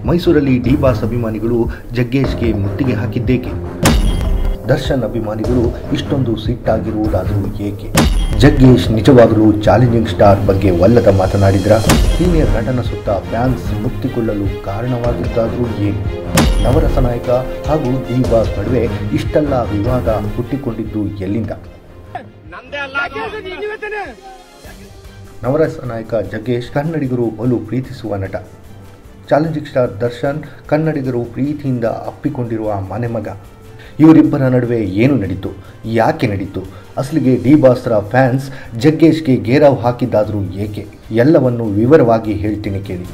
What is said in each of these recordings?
ಮೈಸೂರಲ್ಲಿ D boss ಅಭಿಮಾನಿಗಳು ಜಗ್ಗೇಶ್ಗೆ ಮುತ್ತಿಗೆ ಹಾಕಿದ್ದೇಕೆ ದರ್ಶನ್ ಅಭಿಮಾನಿಗಳು ಇಷ್ಟೊಂದು ಸಿಟ್ಟಾಗಿರುವುದಾದರೂ ಏಕೆ ಜಗ್ಗೇಶ್ ನಿಜವಾಗಲೂ ಚಾಲೆಂಜಿಂಗ್ ಸ್ಟಾರ್ ಬಗ್ಗೆ ಒಲ್ಲದ ಮಾತನಾಡಿದ್ರ ಸೀನಿಯರ್ ನಟನ ಸುತ್ತ ಫ್ಯಾನ್ಸ್ ಮುತ್ತಿಕೊಳ್ಳಲು ಕಾರಣವಾಗಿದ್ದಾದರೂ ಏನು ನವರಸ ನಾಯಕ ಹಾಗೂ ಡಿ ಬಾಸ್ ನಡುವೆ ಇಷ್ಟೆಲ್ಲ ವಿವಾದ ಹುಟ್ಟಿಕೊಂಡಿದ್ದು ಎಲ್ಲಿಂದ ನವರಸ ನಾಯಕ ಜಗ್ಗೇಶ್ ಕನ್ನಡಿಗರು ಬಲು ಪ್ರೀತಿಸುವ ನಟ ಚಾಲೆಂಜಿಂಗ್ ಸ್ಟಾರ್ ದರ್ಶನ್ ಕನ್ನಡಿಗರು ಪ್ರೀತಿಯಿಂದ ಅಪ್ಪಿಕೊಂಡಿರುವ ಮನೆಮಗ ಇವರಿಬ್ಬರ ನಡುವೆ ಏನು ನಡೀತು ಯಾಕೆ ನಡೀತು ಅಸಲಿಗೆ ಡಿ ಬಾಸ್ರ ಫ್ಯಾನ್ಸ್ ಜಗ್ಗೇಶ್ಗೆ ಗೇರಾವ್ ಹಾಕಿದ್ದಾದರೂ ಏಕೆ ಎಲ್ಲವನ್ನು ವಿವರವಾಗಿ ಹೇಳ್ತೀನಿ ಕೇಳಿ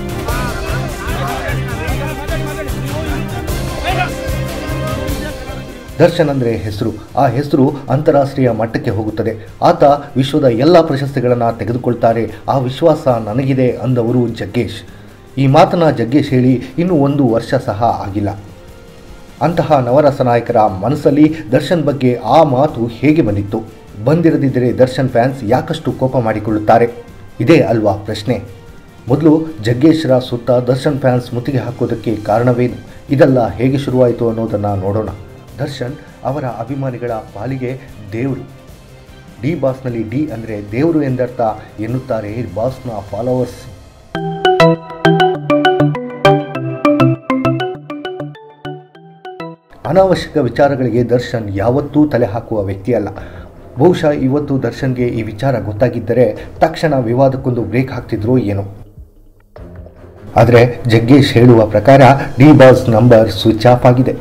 ದರ್ಶನ್ ಅಂದರೆ ಹೆಸರು ಆ ಹೆಸರು ಅಂತಾರಾಷ್ಟ್ರೀಯ ಮಟ್ಟಕ್ಕೆ ಹೋಗುತ್ತದೆ ಆತ ವಿಶ್ವದ ಎಲ್ಲ ಪ್ರಶಸ್ತಿಗಳನ್ನು ತೆಗೆದುಕೊಳ್ತಾರೆ ಆ ವಿಶ್ವಾಸ ನನಗಿದೆ ಅಂದವರು ಜಗ್ಗೇಶ್ ಈ ಮಾತನ್ನ ಜಗ್ಗೇಶ್ ಹೇಳಿ ಇನ್ನೂ ಒಂದು ವರ್ಷ ಸಹ ಆಗಿಲ್ಲ ಅಂತಹ ನವರಸ ನಾಯಕರ ಮನಸ್ಸಲ್ಲಿ ದರ್ಶನ್ ಬಗ್ಗೆ ಆ ಮಾತು ಹೇಗೆ ಬಂದಿತ್ತು ಬಂದಿರದಿದ್ದರೆ ದರ್ಶನ್ ಫ್ಯಾನ್ಸ್ ಯಾಕಷ್ಟು ಕೋಪ ಮಾಡಿಕೊಳ್ಳುತ್ತಾರೆ ಇದೇ ಅಲ್ವಾ ಪ್ರಶ್ನೆ ಮೊದಲು ಜಗ್ಗೇಶ್ರ ಸುತ್ತ ದರ್ಶನ್ ಫ್ಯಾನ್ಸ್ ಮುತ್ತಿಗೆ ಹಾಕೋದಕ್ಕೆ ಕಾರಣವೇನು ಇದೆಲ್ಲ ಹೇಗೆ ಶುರುವಾಯಿತು ಅನ್ನೋದನ್ನು ನೋಡೋಣ ದರ್ಶನ್ ಅವರ ಅಭಿಮಾನಿಗಳ ಪಾಲಿಗೆ ದೇವರು ಡಿ ಬಾಸ್ನಲ್ಲಿ ಡಿ ಅಂದರೆ ದೇವರು ಎಂದರ್ಥ ಎನ್ನುತ್ತಾರೆ ಬಾಸ್ನ ಫಾಲೋವರ್ಸ್ ಅನಾವಶ್ಯಕ ವಿಚಾರಗಳಿಗೆ ದರ್ಶನ್ ಯಾವತ್ತೂ ತಲೆ ಹಾಕುವ ವ್ಯಕ್ತಿಯಲ್ಲ ಬಹುಶಃ ಇವತ್ತು ದರ್ಶನ್ಗೆ ಈ ವಿಚಾರ ಗೊತ್ತಾಗಿದ್ದರೆ ತಕ್ಷಣ ವಿವಾದಕ್ಕೊಂದು ಬ್ರೇಕ್ ಹಾಕ್ತಿದ್ರೋ ಏನೋ ಆದರೆ ಜಗ್ಗೇಶ್ ಹೇಳುವ ಪ್ರಕಾರ D boss number switch off ಆಗಿದೆ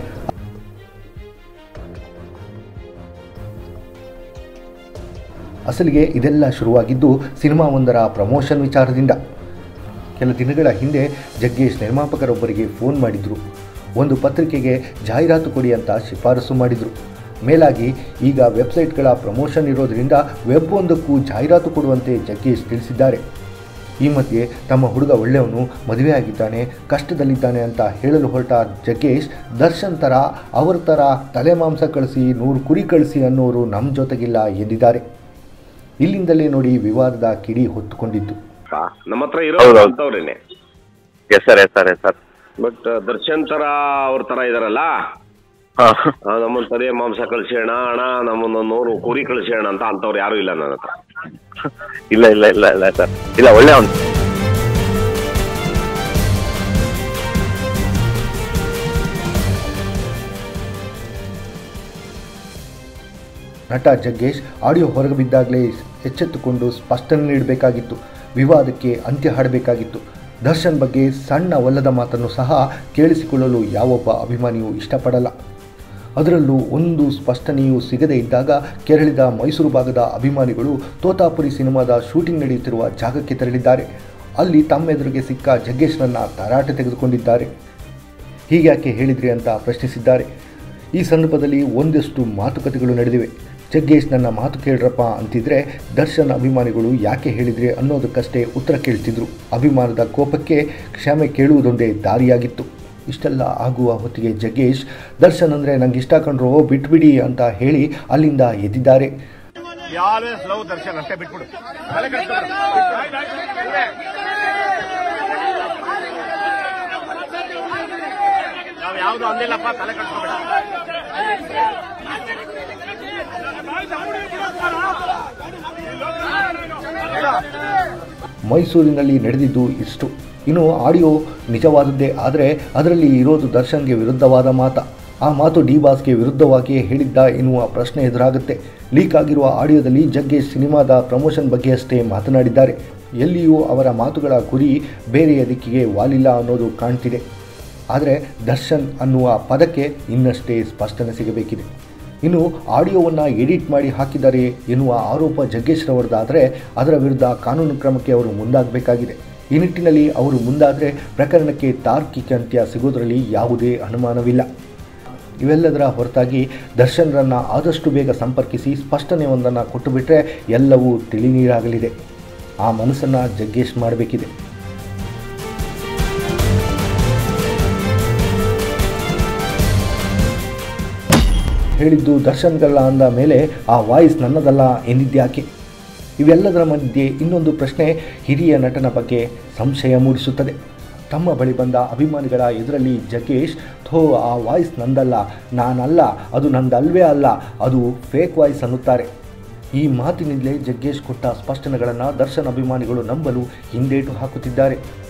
ಅಸಲಿಗೆ ಇದೆಲ್ಲ ಶುರುವಾಗಿದ್ದು ಸಿನಿಮಾವೊಂದರ ಪ್ರಮೋಷನ್ ವಿಚಾರದಿಂದ ಕೆಲ ದಿನಗಳ ಹಿಂದೆ ಜಗ್ಗೇಶ್ ನಿರ್ಮಾಪಕರೊಬ್ಬರಿಗೆ ಫೋನ್ ಮಾಡಿದರು ಒಂದು ಪತ್ರಿಕೆಗೆ ಜಾಹೀರಾತು ಕೊಡಿ ಅಂತ ಶಿಫಾರಸು ಮಾಡಿದರು ಮೇಲಾಗಿ ಈಗ ವೆಬ್ಸೈಟ್ಗಳ ಪ್ರಮೋಷನ್ ಇರೋದರಿಂದ ವೆಬ್ ಒಂದಕ್ಕೂ ಜಾಹೀರಾತು ಕೊಡುವಂತೆ ಜಗ್ಗೇಶ್ ತಿಳಿಸಿದ್ದಾರೆ ಈ ಮಧ್ಯೆ ತಮ್ಮ ಹುಡುಗ ಒಳ್ಳೆಯವನು ಮದುವೆ ಆಗಿದ್ದಾನೆ ಕಷ್ಟದಲ್ಲಿದ್ದಾನೆ ಅಂತ ಹೇಳಲು ಹೊರಟ ಜಗ್ಗೇಶ್ ದರ್ಶನ್ ಥರ ಅವರ ಥರ ತಲೆ ಮಾಂಸ ಕಳಿಸಿ ನೂರು ಕುರಿ ಕಳಿಸಿ ಅನ್ನೋರು ನಮ್ಮ ಜೊತೆಗಿಲ್ಲ ಎಂದಿದ್ದಾರೆ ಇಲ್ಲಿಂದಲೇ ನೋಡಿ ವಿವಾದದ ಕಿಡಿ ಹೊತ್ತುಕೊಂಡಿದ್ದು ಪಾ, ನಮ್ಮ ಹತ್ರ ಇರೋ ಹೌದೌದು. ಅಂತವ್ರೇನೆ yes sir yes sir yes sir but Darshan ತರ ಅವ್ರ ತರ ಇದಾರಲ್ಲ ಹಾಂ ಆ, ನಮ್ಮನ್ನ ತಲೆ ಮಾಂಸ ಕಳ್ಸೋಣ ಅಣ್ಣ ನಮ್ಮನ್ನ ನೂರು ಕುರಿ ಕಳ್ಸೋಣ ಅಂತ ಅಂತವ್ರು ಯಾರು ಇಲ್ಲ ನನ್ನ ಹತ್ರ ಇಲ್ಲ ಇಲ್ಲ ಇಲ್ಲ ಇಲ್ಲ ಸರ್ ಇಲ್ಲ ಒಳ್ಳೆ ಅವ್ನು ನಟ ಜಗ್ಗೇಶ್ ಆಡಿಯೋ ಹೊರಗೆ ಬಿದ್ದಾಗಲೇ ಎಚ್ಚೆತ್ತುಕೊಂಡು ಸ್ಪಷ್ಟನೆ ನೀಡಬೇಕಾಗಿತ್ತು ವಿವಾದಕ್ಕೆ ಅಂತ್ಯ ಹಾಡಬೇಕಾಗಿತ್ತು ದರ್ಶನ್ ಬಗ್ಗೆ ಸಣ್ಣ ಒಲ್ಲದ ಮಾತನ್ನು ಸಹ ಕೇಳಿಸಿಕೊಳ್ಳಲು ಯಾವೊಬ್ಬ ಅಭಿಮಾನಿಯೂ ಇಷ್ಟಪಡಲ್ಲ ಅದರಲ್ಲೂ ಒಂದು ಸ್ಪಷ್ಟನೆಯೂ ಸಿಗದೇ ಇದ್ದಾಗ ಕೆರಳಿದ ಮೈಸೂರು ಭಾಗದ ಅಭಿಮಾನಿಗಳು ತೋತಾಪುರಿ ಸಿನಿಮಾದ ಶೂಟಿಂಗ್ ನಡೆಯುತ್ತಿರುವ ಜಾಗಕ್ಕೆ ತೆರಳಿದ್ದಾರೆ ಅಲ್ಲಿ ತಮ್ಮೆದುರಿಗೆ ಸಿಕ್ಕ ಜಗ್ಗೇಶ್ನನ್ನ ತರಾಟೆ ತೆಗೆದುಕೊಂಡಿದ್ದಾರೆ ಹೀಗ್ಯಾಕೆ ಹೇಳಿದ್ರಿ ಅಂತ ಪ್ರಶ್ನಿಸಿದ್ದಾರೆ ಈ ಸಂದರ್ಭದಲ್ಲಿ ಒಂದಷ್ಟು ಮಾತುಕತೆಗಳು ನಡೆದಿವೆ ಜಗ್ಗೇಶ್ ನನ್ನ ಮಾತು ಕೇಳ್ರಪ್ಪ ಅಂತಿದ್ರೆ ದರ್ಶನ್ ಅಭಿಮಾನಿಗಳು ಯಾಕೆ ಹೇಳಿದ್ರಿ ಅನ್ನೋದಕ್ಕಷ್ಟೇ ಉತ್ತರ ಕೇಳ್ತಿದ್ರು ಅಭಿಮಾನದ ಕೋಪಕ್ಕೆ ಕ್ಷಮೆ ಕೇಳುವುದೊಂದೇ ದಾರಿಯಾಗಿತ್ತು ಇಷ್ಟೆಲ್ಲ ಆಗುವ ಹೊತ್ತಿಗೆ ಜಗ್ಗೇಶ್ ದರ್ಶನ್ ಅಂದರೆ ನಂಗೆ ಇಷ್ಟ ಕಂಡ್ರೋ ಬಿಟ್ಬಿಡಿ ಅಂತ ಹೇಳಿ ಅಲ್ಲಿಂದ ಎದ್ದಿದ್ದಾರೆ ಆಲ್ವೇಸ್ ಲವ್ ದರ್ಶನ್ ಅಷ್ಟೇ ಬಿಟ್ಬಿಡು ತಲೆ ಕೆಡ್ಸ್ಕೊಬೇಡ. ನಾವ್ ಯಾವ್ದು ಅಂದಿಲ್ಲಪ್ಪ ತಲೆ ಕಟ್ಕೋಬೇಡ ಮೈಸೂರಿನಲ್ಲಿ ನಡೆದಿದ್ದು ಇಷ್ಟು ಇನ್ನು ಆಡಿಯೋ ನಿಜವಾದದ್ದೇ ಆದರೆ ಅದರಲ್ಲಿ ಇರೋದು ದರ್ಶನ್ಗೆ ವಿರುದ್ಧವಾದ ಮಾತ ಆ ಮಾತು ಡಿ ಬಾಸ್ಗೆ ವಿರುದ್ಧವಾಗಿಯೇ ಹೇಳಿದ್ದ ಎನ್ನುವ ಪ್ರಶ್ನೆ ಎದುರಾಗುತ್ತೆ ಲೀಕ್ ಆಗಿರುವ ಆಡಿಯೋದಲ್ಲಿ ಜಗ್ಗೇಶ್ ಸಿನಿಮಾದ ಪ್ರಮೋಷನ್ ಬಗ್ಗೆ ಅಷ್ಟೇ ಮಾತನಾಡಿದ್ದಾರೆ ಎಲ್ಲಿಯೂ ಅವರ ಮಾತುಗಳ ಗುರಿ ಬೇರೆಯ ದಿಕ್ಕಿಗೆ ವಾಲಿಲ್ಲ ಅನ್ನೋದು ಕಾಣ್ತಿದೆ ಆದರೆ ದರ್ಶನ್ ಅನ್ನುವ ಪದಕ್ಕೆ ಇನ್ನಷ್ಟೇ ಸ್ಪಷ್ಟನೆ ಸಿಗಬೇಕಿದೆ ಇನ್ನು ಆಡಿಯೋವನ್ನು ಎಡಿಟ್ ಮಾಡಿ ಹಾಕಿದ್ದಾರೆ ಎನ್ನುವ ಆರೋಪ ಜಗ್ಗೇಶ್ ರವರದಾದರೆ ಅದರ ವಿರುದ್ಧ ಕಾನೂನು ಕ್ರಮಕ್ಕೆ ಅವರು ಮುಂದಾಗಬೇಕಾಗಿದೆ ಈ ನಿಟ್ಟಿನಲ್ಲಿ ಅವರು ಮುಂದಾದರೆ ಪ್ರಕರಣಕ್ಕೆ ತಾರ್ಕಿಕ ಅಂತ್ಯ ಸಿಗೋದರಲ್ಲಿ ಯಾವುದೇ ಅನುಮಾನವಿಲ್ಲ ಇವೆಲ್ಲದರ ಹೊರತಾಗಿ ದರ್ಶನ್ರನ್ನು ಆದಷ್ಟು ಬೇಗ ಸಂಪರ್ಕಿಸಿ ಸ್ಪಷ್ಟನೆಯೊಂದನ್ನು ಕೊಟ್ಟುಬಿಟ್ರೆ ಎಲ್ಲವೂ ತಿಳಿನೀರಾಗಲಿದೆ ಆ ಮನಸ್ಸನ್ನು ಜಗ್ಗೇಶ್ ಮಾಡಬೇಕಿದೆ ಹೇಳಿದ್ದು ದರ್ಶನ್ಗಲ್ಲ ಅಂದ ಮೇಲೆ ಆ ವಾಯ್ಸ್ ನನ್ನದಲ್ಲ ಎಂದಿದ್ಯಾಕೆ ಇವೆಲ್ಲದರ ಮಧ್ಯೆ ಇನ್ನೊಂದು ಪ್ರಶ್ನೆ ಹಿರಿಯ ನಟನ ಬಗ್ಗೆ ಸಂಶಯ ಮೂಡಿಸುತ್ತದೆ ತಮ್ಮ ಬಳಿ ಬಂದ ಅಭಿಮಾನಿಗಳ ಎದುರಲ್ಲಿ ಜಗ್ಗೇಶ್ ಥೋ ಆ ವಾಯ್ಸ್ ನಂದಲ್ಲ ನಾನಲ್ಲ ಅದು ನಂದಲ್ವೇ ಅಲ್ಲ ಅದು ಫೇಕ್ ವಾಯ್ಸ್ ಅನ್ನುತ್ತಾರೆ ಈ ಮಾತಿನಿಂದಲೇ ಜಗ್ಗೇಶ್ ಕೊಟ್ಟ ಸ್ಪಷ್ಟನೆಗಳನ್ನು ದರ್ಶನ್ ಅಭಿಮಾನಿಗಳು ನಂಬಲು ಹಿಂದೇಟು ಹಾಕುತ್ತಿದ್ದಾರೆ